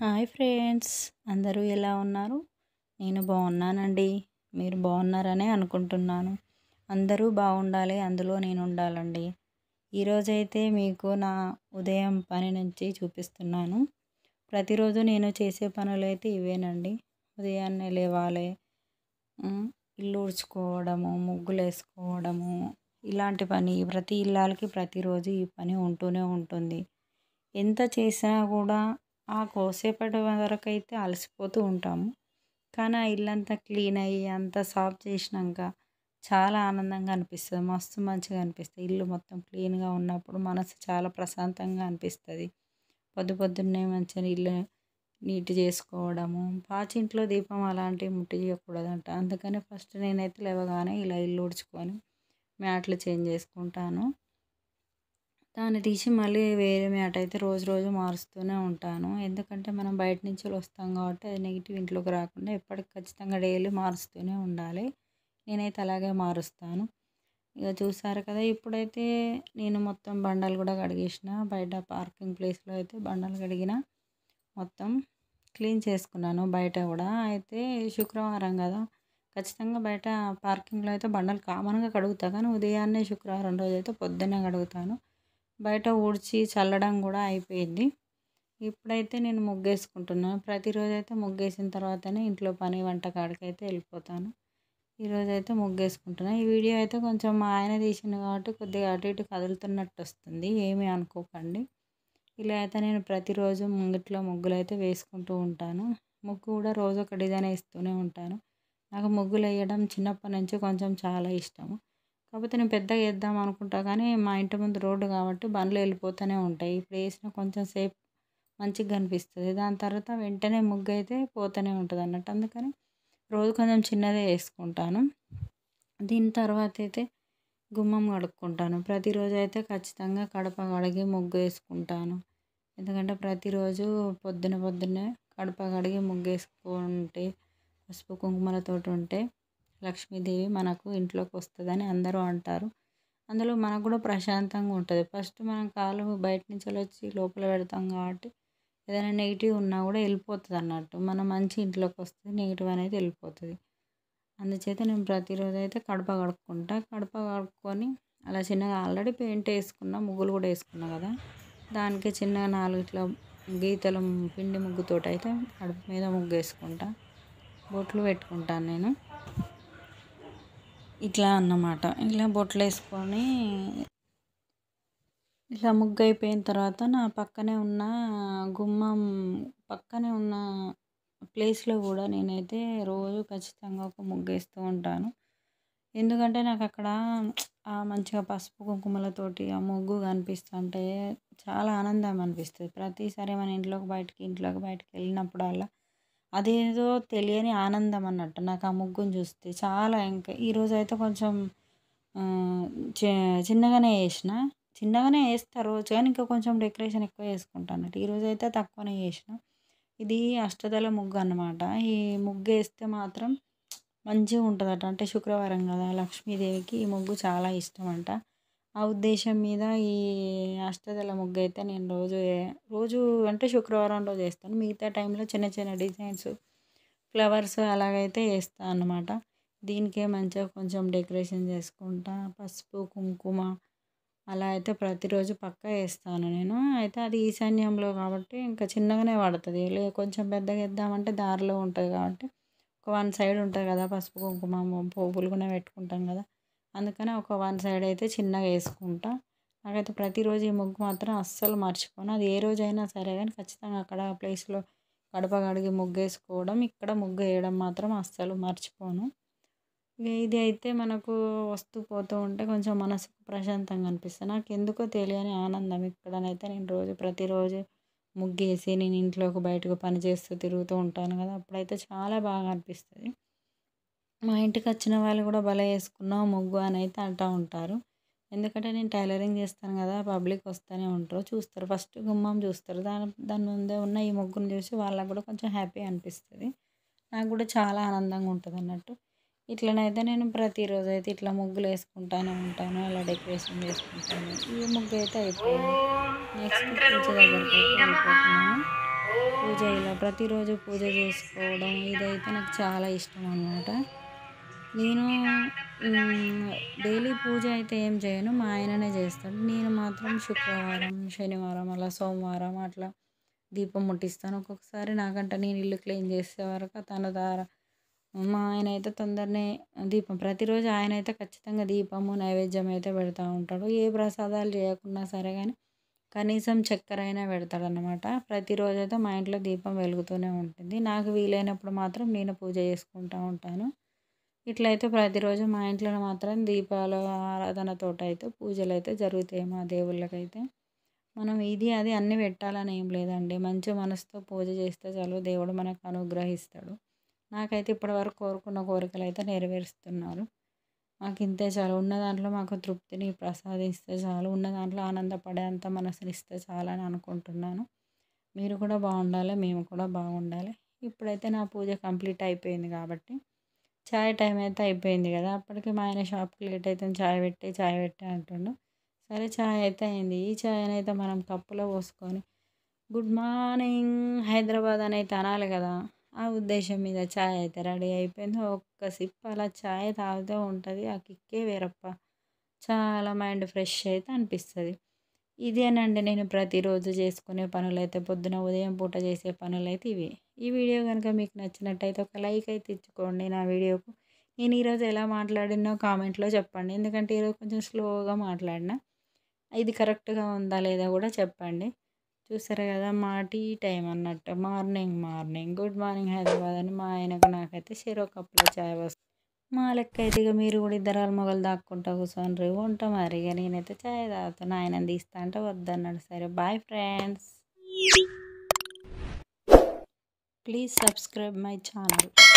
hi friends అందరూ ఎలా ఉన్నారు నేను బాగున్నానండి మీరు బాగున్నారనే అనుకుంటున్నాను అందరూ బాగుండాలి అందులో నేను ఉండాలండి ఈరోజైతే మీకు నా ఉదయం పని నుంచి చూపిస్తున్నాను ప్రతిరోజు నేను చేసే పనులు అయితే ఇవేనండి ఉదయాన్నే లేవాలి ఉమ్, ఇల్లు ఊడ్చుకోవడము ముగ్గులు వేసుకోవడము ఇలాంటి పని ప్రతి ఇల్లాలకి ప్రతిరోజు ఈ పని ఉంటూనే ఉంటుంది ఎంత చేసినా కూడా ఆ కోసేపటి వరకు అయితే అలసిపోతూ ఉంటాము కానీ ఆ ఇల్లంతా క్లీన్ అయ్యి అంతా సాఫ్ చేసినాక చాలా ఆనందంగా అనిపిస్తుంది మస్తు మంచిగా అనిపిస్తుంది ఇల్లు మొత్తం క్లీన్గా ఉన్నప్పుడు మనసు చాలా ప్రశాంతంగా అనిపిస్తుంది పొద్దు పొద్దున్నే మంచిగా ఇల్లు నీట్ చేసుకోవడము పాచింట్లో దీపం అలాంటివి ముట్టియకూడదంట అందుకని ఫస్ట్ నేనైతే లేవగానే ఇలా ఇల్లు ఊడ్చుకొని మ్యాట్లు చేంజ్ చేసుకుంటాను దాన్ని తీసి మళ్ళీ వేరే మ్యాట్ అయితే రోజు రోజు మారుస్తూనే ఉంటాను ఎందుకంటే మనం బయట నుంచి వస్తాం కాబట్టి అది నెగిటివ్ ఇంట్లోకి రాకుండా ఎప్పటికి ఖచ్చితంగా డైలీ మారుస్తూనే ఉండాలి నేనైతే అలాగే మారుస్తాను ఇక చూసారు కదా ఇప్పుడైతే నేను మొత్తం బండలు కూడా కడిగేసిన బయట పార్కింగ్ ప్లేస్లో అయితే బండలు కడిగిన మొత్తం క్లీన్ చేసుకున్నాను బయట కూడా అయితే శుక్రవారం కదా ఖచ్చితంగా బయట పార్కింగ్లో అయితే బండలు కామన్గా కడుగుతా కానీ ఉదయాన్నే శుక్రవారం రోజు అయితే పొద్దున్నే కడుగుతాను బయట ఊడ్చి చల్లడం కూడా అయిపోయింది ఇప్పుడైతే నేను ముగ్గేసుకుంటున్నాను ప్రతిరోజు అయితే ముగ్గేసిన తర్వాతనే ఇంట్లో పని వంట కాడికి అయితే వెళ్ళిపోతాను ఈరోజు అయితే ముగ్గేసుకుంటున్నాను ఈ వీడియో అయితే కొంచెం మా ఆయన తీసింది కాబట్టి కొద్దిగా అటు ఇటు కదులుతున్నట్టు వస్తుంది ఏమీ అనుకోకండి ఇలా అయితే నేను ప్రతిరోజు ముంగిట్లో ముగ్గులు అయితే వేసుకుంటూ ఉంటాను ముగ్గు కూడా రోజు ఒక డిజైన్ వేస్తూనే ఉంటాను నాకు ముగ్గులు వేయడం చిన్నప్పటి నుంచి కొంచెం చాలా ఇష్టము కాకపోతే నేను పెద్దగా వేద్దాం అనుకుంటా కానీ మా ఇంటి ముందు రోడ్డు కాబట్టి బండ్లు వెళ్ళిపోతూనే ఉంటాయి ఇప్పుడు వేసిన కొంచెం సేపు మంచిగా కనిపిస్తుంది దాని తర్వాత వెంటనే ముగ్గు అయితే పోతూనే ఉంటుంది అన్నట్టు అందుకని రోజు కొంచెం చిన్నదే వేసుకుంటాను దీని తర్వాత అయితే గుమ్మం కడుక్కుంటాను ప్రతిరోజు అయితే ఖచ్చితంగా కడప కడిగి ముగ్గు వేసుకుంటాను ఎందుకంటే ప్రతిరోజు పొద్దున పొద్దున్నే కడప కడిగి ముగ్గు వేసుకుంటే పసుపు కుంకుమలతో ఉంటే లక్ష్మీదేవి మనకు ఇంట్లోకి వస్తుందని అందరూ అంటారు అందులో మనకు కూడా ప్రశాంతంగా ఉంటుంది ఫస్ట్ మనం కాలు బయట నుంచి వచ్చి లోపల పెడతాం కాబట్టి ఏదైనా నెగిటివ్ ఉన్నా కూడా వెళ్ళిపోతుంది అన్నట్టు మనం మంచి ఇంట్లోకి వస్తుంది నెగిటివ్ అనేది వెళ్ళిపోతుంది అందుచేత నేను ప్రతిరోజు అయితే కడప కడుక్కుంటా కడప కడుక్కొని అలా చిన్నగా ఆల్రెడీ పెయింట్ వేసుకున్నా ముగ్గులు కూడా వేసుకున్నా కదా దానికి చిన్నగా నాలుగు ఇట్లా గీతలు పిండి ముగ్గుతోటి అయితే కడుపు మీద ముగ్గు వేసుకుంటా బొట్లు పెట్టుకుంటాను నేను ఇట్లా అన్నమాట ఇలా బొట్లు వేసుకొని ఇట్లా ముగ్గు అయిపోయిన తర్వాత నా పక్కనే ఉన్న గుమ్మం పక్కనే ఉన్న ప్లేస్లో కూడా నేనైతే రోజు ఖచ్చితంగా ఒక ముగ్గు వేస్తూ ఉంటాను ఎందుకంటే నాకు అక్కడ ఆ మంచిగా పసుపు కుంకుమలతోటి ఆ ముగ్గు కనిపిస్తుంటే చాలా ఆనందం అనిపిస్తుంది ప్రతిసారి మన ఇంట్లోకి బయటికి ఇంట్లోకి బయటికి వెళ్ళినప్పుడల్లా అదేదో తెలియని ఆనందం అన్నట్టు నాకు ఆ ముగ్గుని చూస్తే చాలా ఇంకా ఈరోజు అయితే కొంచెం చిన్నగానే వేసిన చిన్నగానే వేస్తా రోజు కానీ ఇంకా కొంచెం డెకరేషన్ ఎక్కువ వేసుకుంటాను అన్నట్టు ఈరోజు అయితే తక్కువనే వేసిన ఇది అష్టదళ ముగ్గు అన్నమాట ఈ ముగ్గు వేస్తే మాత్రం మంచిగా ఉంటుందట అంటే శుక్రవారం కదా లక్ష్మీదేవికి ఈ ముగ్గు చాలా ఇష్టం అంట ఆ ఉద్దేశం మీద ఈ అష్టదళ ముగ్గు అయితే నేను రోజు రోజు అంటే శుక్రవారం రోజు వేస్తాను మిగతా టైంలో చిన్న చిన్న డిజైన్స్ ఫ్లవర్స్ అలాగైతే వేస్తాను అన్నమాట దీనికే మంచిగా కొంచెం డెకరేషన్ చేసుకుంటా పసుపు కుంకుమ అలా అయితే ప్రతిరోజు పక్కా వేస్తాను నేను అయితే అది ఈశాన్యంలో కాబట్టి ఇంకా చిన్నగానే పడుతుంది లే కొంచెం పెద్దగా వేద్దామంటే దారిలో ఉంటుంది కాబట్టి ఒక వన్ సైడ్ ఉంటుంది కదా పసుపు కుంకుమ పువ్వులు కూడా పెట్టుకుంటాం కదా అందుకని ఒక వన్ సైడ్ అయితే చిన్నగా వేసుకుంటా నాకైతే ప్రతిరోజు ఈ ముగ్గు మాత్రం అస్సలు మర్చిపోను అది ఏ రోజైనా సరే కానీ ఖచ్చితంగా అక్కడ ప్లేస్లో గడప కడిగి ముగ్గు వేసుకోవడం ఇక్కడ ముగ్గు వేయడం మాత్రం అస్సలు మర్చిపోను ఇది అయితే మనకు వస్తూ పోతూ ఉంటే కొంచెం మనసుకు ప్రశాంతంగా అనిపిస్తుంది నాకు ఎందుకో తెలియని ఆనందం ఇక్కడనైతే నేను రోజు ప్రతిరోజు ముగ్గేసి నేను ఇంట్లోకి బయటకు పని చేస్తూ తిరుగుతూ ఉంటాను కదా అప్పుడైతే చాలా బాగా అనిపిస్తుంది మా ఇంటికి వచ్చిన వాళ్ళు కూడా భలే వేసుకున్నావు ముగ్గు అని అయితే అంటూ ఉంటారు ఎందుకంటే నేను టైలరింగ్ చేస్తాను కదా పబ్లిక్ వస్తూనే ఉంటారు చూస్తారు ఫస్ట్ గుమ్మం చూస్తారు దాని దాని ముందే ఉన్న ఈ ముగ్గును చూసి వాళ్ళకు కూడా కొంచెం హ్యాపీ అనిపిస్తుంది నాకు కూడా చాలా ఆనందంగా ఉంటుంది అన్నట్టు ఇట్లనైతే నేను ప్రతిరోజు అయితే ఇట్లా ముగ్గులు వేసుకుంటానే ఉంటాను అలా డెకరేషన్ చేసుకుంటాను ఈ ముగ్గు అయితే అయిపోయింది నెక్స్ట్ పూజ దగ్గరికి అయితే వెళ్ళిపోతున్నాను పూజ ఇలా ప్రతిరోజు పూజ చేసుకోవడం ఇదైతే నాకు చాలా ఇష్టం అన్నమాట నేను డైలీ పూజ అయితే ఏం చేయను మా ఆయననే చేస్తాడు నేను మాత్రం శుక్రవారం శనివారం అలా సోమవారం అట్లా దీపం ముట్టిస్తాను ఒక్కొక్కసారి నాకంట నేను ఇల్లు క్లీన్ చేసే వరకు తన ద్వారా మా ఆయన అయితే తొందరనే దీపం ప్రతిరోజు ఆయన అయితే ఖచ్చితంగా దీపము నైవేద్యం అయితే పెడతా ఉంటాడు ఏ ప్రసాదాలు చేయకున్నా సరే కానీ కనీసం చక్కెర అయినా పెడతాడనమాట ప్రతిరోజు అయితే మా ఇంట్లో దీపం వెలుగుతూనే ఉంటుంది నాకు వీలైనప్పుడు మాత్రం నేను పూజ చేసుకుంటూ ఉంటాను ఇట్లయితే ప్రతిరోజు మా ఇంట్లో మాత్రం దీపాల ఆరాధనతో అయితే పూజలు అయితే జరుగుతాయి మా దేవుళ్ళకైతే మనం ఇది అది అన్నీ పెట్టాలని ఏం లేదండి మంచి మనసుతో పూజ చేస్తే చాలు దేవుడు మనకు అనుగ్రహిస్తాడు నాకైతే ఇప్పటివరకు కోరుకున్న కోరికలు అయితే నెరవేరుస్తున్నారు మాకు ఇంతే చాలు ఉన్న దాంట్లో మాకు తృప్తిని ప్రసాదిస్తే చాలు ఉన్న దాంట్లో ఆనందపడేంత మనసునిస్తే చాలు అని అనుకుంటున్నాను మీరు కూడా బాగుండాలి మేము కూడా బాగుండాలి ఇప్పుడైతే నా పూజ కంప్లీట్ అయిపోయింది కాబట్టి చాయ్ టైం అయితే అయిపోయింది కదా అప్పటికి మా ఆయన షాప్కి లేట్ అయితే చాయ్ పెట్టి చాయ్ పెట్టి అంటుండు సరే చాయ్ అయితే అయింది ఈ చాయ్ అయితే మనం కప్పులో పోసుకొని గుడ్ మార్నింగ్ హైదరాబాద్ అని అయితే అనాలి కదా ఆ ఉద్దేశం మీద చాయ్ అయితే రెడీ అయిపోయింది ఒక్క సిప్ అలా చాయ్ తాగుతూ ఉంటుంది ఆ కిక్కే వేరప్ప చాలా మైండ్ ఫ్రెష్ అయితే అనిపిస్తుంది ఇదేనండి నేను ప్రతిరోజు చేసుకునే పనులు అయితే పొద్దున ఉదయం పూట చేసే పనులు అయితే ఇవి ఈ వీడియో కనుక మీకు నచ్చినట్టయితే ఒక లైక్ అయితే ఇచ్చుకోండి నా వీడియోకు నేను ఈరోజు ఎలా మాట్లాడినో కామెంట్లో చెప్పండి ఎందుకంటే ఈరోజు కొంచెం స్లోగా మాట్లాడినా ఇది కరెక్ట్గా ఉందా లేదా కూడా చెప్పండి చూసారు కదా మా టీ టైం అన్నట్టు morning morning good morning Hyderabad అని మా ఆయనకు నాకైతే షెరో కప్లో చాయ్ వస్తుంది మా లెక్క అయితే ఇక మీరు కూడా ఇద్దరు మొగలు దాక్కుంటా కూర్చొని ఉంటా మరి ఇక నేనైతే చాయ్ తాగుతాను ఆయన తీస్తా అంటే వద్దన్నాడు సరే bye friends please subscribe my channel